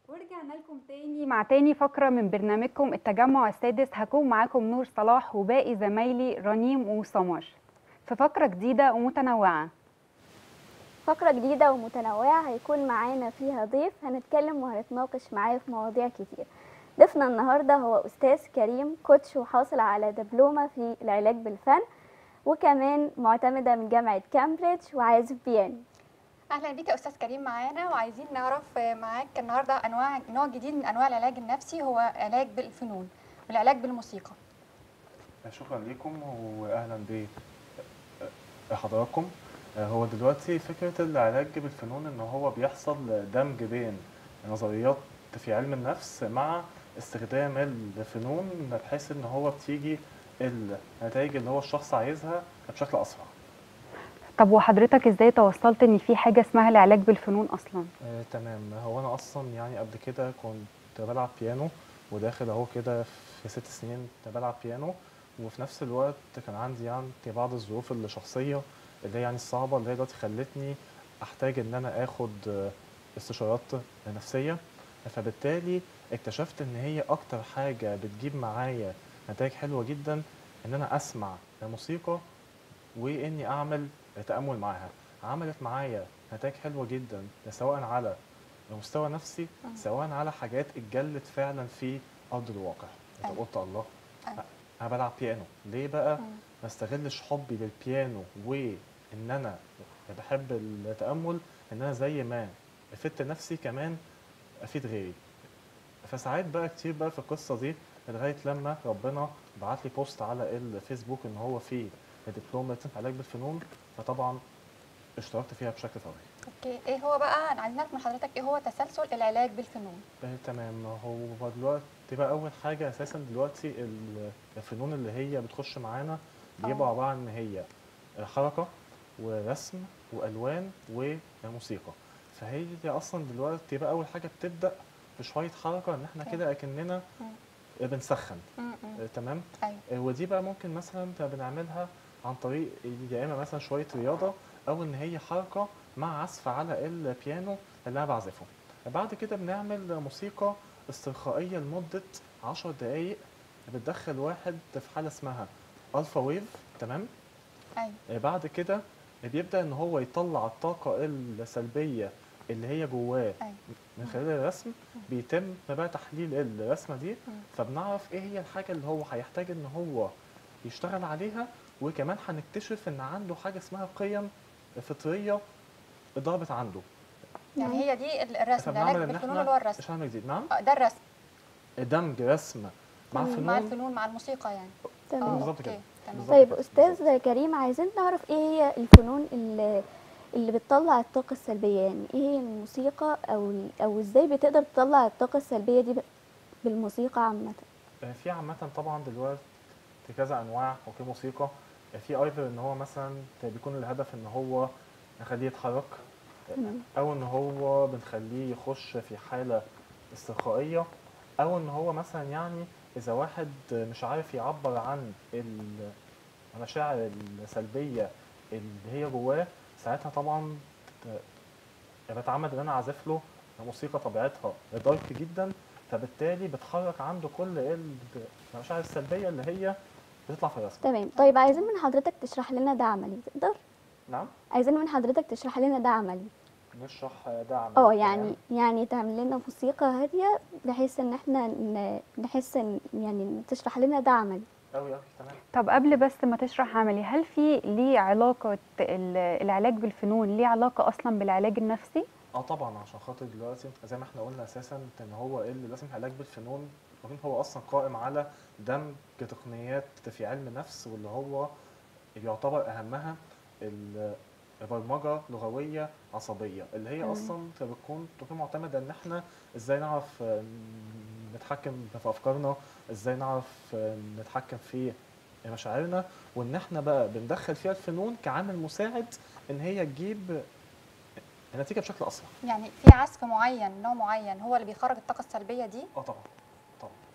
ورجعنا لكم تاني مع تاني فقرة من برنامجكم التجمع السادس هكون معاكم نور صلاح وباقي زمايلي رنيم وسمر في فقرة جديدة ومتنوعة فقرة جديدة ومتنوعة هيكون معانا فيها ضيف هنتكلم وهنتناقش معاه في مواضيع كتير ضيفنا النهاردة هو أستاذ كريم كوتش وحاصل على دبلومة في العلاج بالفن وكمان معتمدة من جامعة كامبريدج وعازف بيانو اهلا بيك يا استاذ كريم معانا وعايزين نعرف معاك النهارده انواع نوع جديد من انواع العلاج النفسي هو علاج بالفنون والعلاج بالموسيقى شكرا لكم واهلا بحضراتكم هو دلوقتي فكره العلاج بالفنون ان هو بيحصل دمج بين نظريات في علم النفس مع استخدام الفنون بحيث ان هو بتيجي النتائج اللي هو الشخص عايزها بشكل اسرع طب وحضرتك ازاي توصلت ان في حاجة اسمها العلاج بالفنون اصلا آه، تمام هو انا اصلا يعني قبل كده كنت بلعب بيانو وداخل اهو كده في ست سنين بلعب بيانو وفي نفس الوقت كان عندي يعني بعض الظروف الشخصيه اللي هي يعني الصعبه اللي هي دلوقتي خلتني احتاج ان انا اخد آه، استشارات نفسيه فبالتالي اكتشفت ان هي اكتر حاجه بتجيب معايا نتائج حلوه جدا ان انا اسمع موسيقى واني اعمل تامل معاها عملت معايا نتائج حلوه جدا سواء على مستوى نفسي سواء على حاجات اتجلت فعلا في ارض الواقع انت أيوة. قلت الله أيوة. انا بلعب بيانو ليه بقى مم. ما استغلش حبي للبيانو وان انا بحب التامل ان انا زي ما افدت نفسي كمان افيد غيري فساعات بقى كتير بقى في القصه دي لغايه لما ربنا بعت لي بوست على الفيسبوك ان هو في دبلومه علاج بالفنون فطبعا اشتركت فيها بشكل فوري اوكي ايه هو بقى انا عايزين نعرف من حضرتك ايه هو تسلسل العلاج بالفنون آه، تمام هو دلوقتي بقى اول حاجه اساسا دلوقتي ال- الفنون اللي هي بتخش معانا بيبقى آه. عباره عن ان هي حركه ورسم والوان وموسيقى فهي دي اصلا دلوقتي بقى اول حاجه بتبدا بشويه حركه ان احنا كده اكننا بنسخن مم. مم. آه، تمام ايوه آه، ودي بقى ممكن مثلا تبقى بنعملها عن طريق يا اما مثلا شويه رياضه او ان هي حركه مع عزف على البيانو اللي انا بعزفه بعد كده بنعمل موسيقى استرخائيه لمده 10 دقائق بتدخل واحد في حاله اسمها الفا ويف تمام ايوه آه، بعد كده بيبدا ان هو يطلع الطاقه السلبيه اللي هي جواه ايوه من خلال الرسم بيتم بقى تحليل الرسمه دي مم. فبنعرف ايه هي الحاجه اللي هو هيحتاج ان هو يشتغل عليها وكمان هنكتشف ان عنده حاجه اسمها قيم فطريه ضربت عنده يعني هي دي ال- الرسم العلاج فبنعمل ان بالفنون اللي هو احنا الرسم مش هنعمل جديد نعم آه، ده الرسم دمج رسم مع مم. مع فنون الفنون مع الموسيقى يعني تمام آه، بالظبط أوكي، كده. تمام بالظبط طيب كده. أستاذ كريم عايزين نعرف إيه هي الفنون اللي اللي بتطلع الطاقة السلبية يعني إيه هي الموسيقى أو ال- أو إزاي بتقدر تطلع الطاقة السلبية دي ب- بالموسيقى عامة آه، في عامة طبعا دلوقتي كذا انواع وفي موسيقى آه، في ايضا ان هو مثلا بيكون الهدف ان هو نخليه يتحرك آه، تمام. او ان هو بنخليه يخش في حالة استرخائية او ان هو مثلا يعني اذا واحد مش عارف يعبر عن ال- المشاعر السلبية اللي هي جواه ساعتها طبعا ت- بتعمد ان انا اعزف له موسيقى طبيعتها دارك جدا فبالتالي بتحرك عنده كل ال- المشاعر السلبيه اللي هي بتطلع في الرسم تمام طيب عايزين من حضرتك تشرح لنا ده عملي تقدر نعم عايزين من حضرتك تشرح لنا ده عملي نشرح دعم اه يعني يعني تعمل لنا موسيقى هادية بحيث ان احنا ن- نحس ان يعني تشرح لنا ده عملي قوي قوي تمام طب قبل بس ما تشرح عملي هل في ليه علاقة ال- العلاج بالفنون ليه علاقة أصلا بالعلاج النفسي؟ اه طبعا عشان خاطر دلوقتي زي ما احنا قلنا اساسا ان هو ايه اللي لازم علاج بالفنون الفنون هو اصلا قائم على دمج تقنيات في علم النفس واللي هو يعتبر اهمها ال- البرمجه لغويه عصبيه اللي هي تمام. اصلا بتكون تكون معتمده ان احنا ازاي نعرف آه، نتحكم في افكارنا ازاي نعرف آه، نتحكم في مشاعرنا وان احنا بقى بندخل فيها الفنون كعامل مساعد ان هي تجيب النتيجه بشكل اسرع يعني في عزف معين نوع معين هو اللي بيخرج الطاقه السلبيه دي اه طبعا طبعا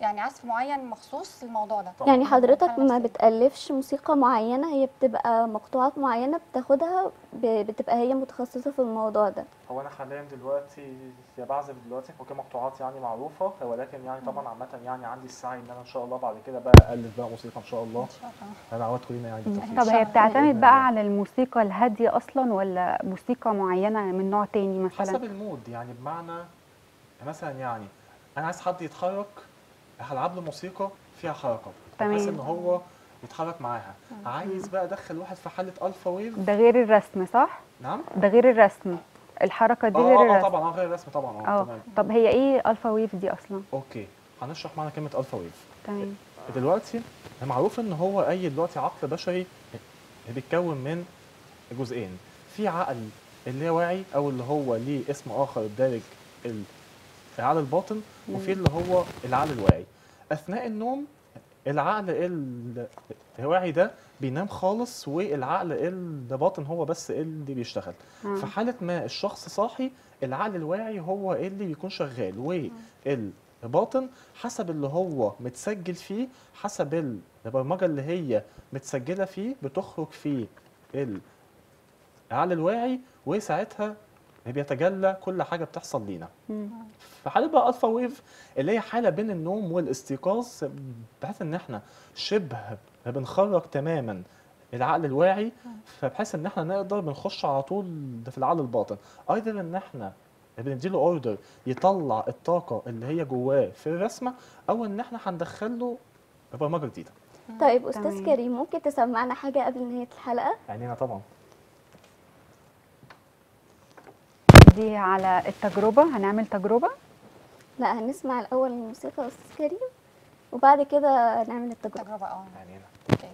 يعني عزف معين مخصوص للموضوع ده طبعاً. يعني حضرتك حاجة ما نفسية. بتألفش موسيقى معينة هي بتبقى مقطوعات معينة بتاخدها ب- بتبقى هي متخصصة في الموضوع ده هو انا حاليا دلوقتي يا بعزف دلوقتي اوكي مقطوعات يعني معروفه ولكن يعني طبعا عامه يعني عندي السعي ان انا ان شاء الله بعد كده بقى الف بقى موسيقى ان شاء الله ان شاء الله انا عودت كلنا يعني بالتوفيق. طب هي الله. بتعتمد بإذن بقى الله. على الموسيقى الهادية أصلا ولا موسيقى معينة من نوع تاني حسب مثلا المود يعني بمعنى مثلا يعني انا عايز حد يتحرك هلعب له موسيقى فيها حركه بحيث تمام. ان هو يتحرك معاها عايز بقى ادخل واحد في حاله الفا ويف ده غير الرسم صح؟ نعم ده غير الرسم الحركة دي اه غير اه, آه الرسم طبعا اه غير الرسم طبعا اه اه تمام طب هي ايه الفا ويف دي اصلا اوكي هنشرح معنى كلمه الفا ويف تمام دلوقتي معروف ان هو اي دلوقتي عقل بشري بيتكون من جزئين في عقل اللاواعي او اللي هو ليه اسم اخر الدارج ال- العقل الباطن وفي اللي هو العقل الواعي اثناء النوم العقل ال- الواعي ده بينام خالص والعقل الباطن هو بس اللي بيشتغل آه. في حالة ما الشخص صاحي العقل الواعي هو اللي بيكون شغال والباطن حسب اللي هو متسجل فيه حسب البرمجة اللي هي متسجلة فيه بتخرج فيه العقل الواعي وساعتها بيتجلى كل حاجة بتحصل لينا مم. في حاله بقى الفا ويف اللي هي حاله بين النوم والاستيقاظ بحيث ان احنا شبه بنخرج تماما العقل الواعي فبحيث ان احنا نقدر بنخش على طول في العقل الباطن ايضا ان احنا بنديله اوردر يطلع الطاقه اللي هي جواه في الرسمه او ان احنا هندخله برمجه جديده طيب أستاذ تمام. كريم ممكن تسمعنا حاجة قبل نهاية الحلقة يعني انا طبعا دي على التجربة هنعمل تجربة لا هنسمع الأول الموسيقى يا أستاذ كريم وبعد كده نعمل التجربة تجربه اه يعني انا اوكي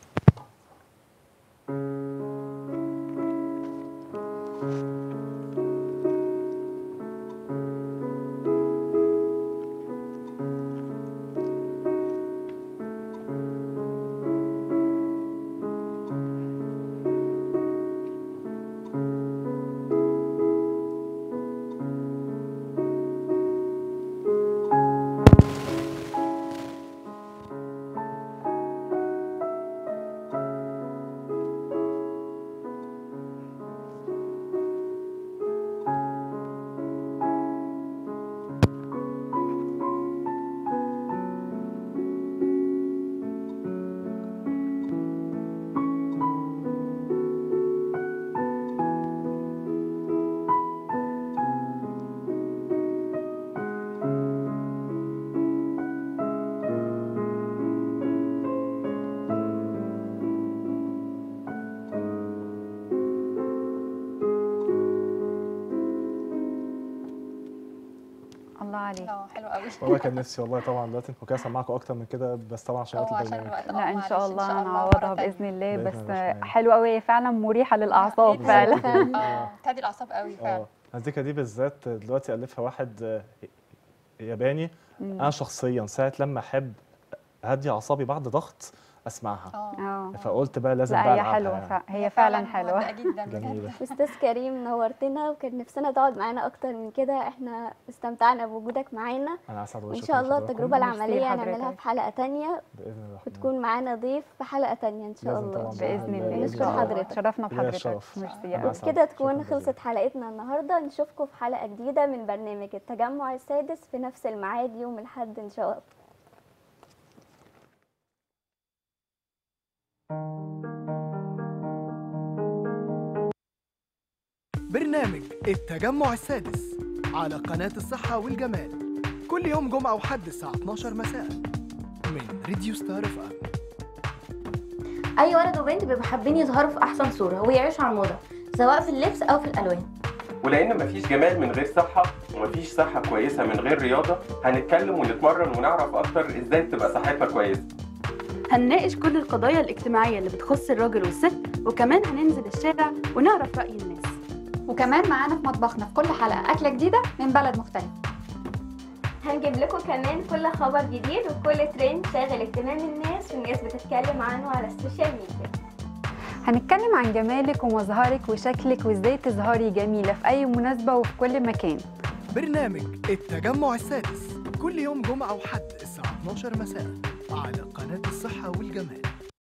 الله عليك اه حلو قوي والله كان نفسي والله طبعا دلوقتي كنت عايز اسمعكم اكتر من كده بس طبعا عشان وقت اه عشان البرنامج الوقت اه لا ان معلش، شاء الله مرة هنعوضها تانية. باذن الله بإذن بس الله تمام. حلوه قوي هي فعلا مريحه للاعصاب أكيد. فعلا فعلا. اه بتهدي الاعصاب قوي فعلا اه المزيكا دي بالذات دلوقتي الفها واحد آه، ياباني مم. انا شخصيا ساعه لما احب اهدي اعصابي بعد ضغط اسمعها اه اه فقلت بقى لازم لا بقى هي ألعبها حلوه يعني. ف... هي فعلا حلوه مهدئة جدا بجد. جميله أستاذ كريم نورتنا وكان نفسنا تقعد معانا أكتر من كده احنا استمتعنا بوجودك معانا انا اسعد وإن وشكراً شاء الله لحضراتكم. التجربة ميرسي العملية لحضرتك. هنعملها في حلقة تانية باذن الله وتكون معانا ضيف في حلقة تانية إن شاء لازم الله طبعاً. باذن الله ان بنشكر شاء الله حضرتك. اتشرفنا ليا بحضرتك الشرف. ميرسي أنا يا أسعد. وبكده شكراً تكون جزيلاً. خلصت حلقتنا النهاردة نشوفكم في حلقة جديدة من برنامج التجمع السادس في نفس الميعاد يوم الأحد إن شاء الله برنامج التجمع السادس على قناة الصحة والجمال كل يوم جمعة وحد الساعة 12 مساء من راديو ستار اف ام اي ولد وبنت بيبقوا حابين يظهروا في احسن صوره ويعيشوا على الموضه سواء في اللبس او في الالوان ولان مفيش جمال من غير صحه ومفيش صحه كويسه من غير رياضه هنتكلم ونتمرن ونعرف اكتر ازاي تبقى صحتنا كويسه هنناقش كل القضايا الاجتماعية اللي بتخص الراجل والست وكمان هننزل الشارع ونعرف رأي الناس وكمان معانا في مطبخنا في كل حلقه اكله جديده من بلد مختلف هنجيب لكم كمان كل خبر جديد وكل ترند شاغل اهتمام الناس والناس بتتكلم عنه على السوشيال ميديا هنتكلم عن جمالك ومظهرك وشكلك وازاي تظهري جميله في اي مناسبه وفي كل مكان برنامج التجمع السادس كل يوم جمعة وحد الساعة 12 مساء على قناة الصحة والجمال